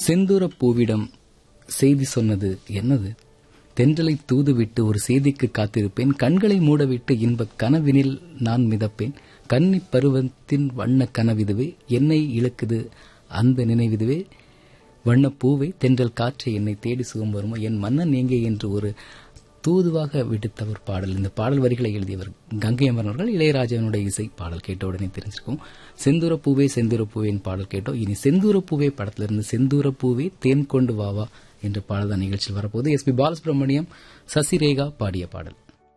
செந்தூர பூவிடம் செய்தி சொன்னது என்னது தென்றலை தூதுவிட்டு ஒரு செய்திக்கு காத்திருப்பேன் கண்களை மூடவிட்டு இன்பக் கனவினில் நான் மிதப்பேன் கன்னிப் பருவத்தின் வண்ண கனவிதுவே என்னை இழுக்குது அந்த நினைவிதுவே வண்ணப் பூவை தென்றல் காற்றை என்னை தேடி சுகம் வருமோ என் மன்னன் எங்கே என்று ஒரு தூதுவாக விடுத்த ஒரு பாடல் இந்த பாடல் வரிகளை எழுதியவர் கங்கை அமரன் அவர்கள் இளையராஜாவினுடைய இசை பாடல் கேட்ட உடனே தெரிஞ்சிருக்கும் செந்தூர பூவே செந்தூர பூவேன் பாடல் கேட்டோம் இனி செந்தூர பூவே படத்திலிருந்து செந்தூர பூவே தேன் கொண்டு வாவா என்ற பாடல் தான் நிகழ்ச்சியில் வரப்போது எஸ் பி பாலசுப்ரமணியம் சசிரேகா பாடிய பாடல்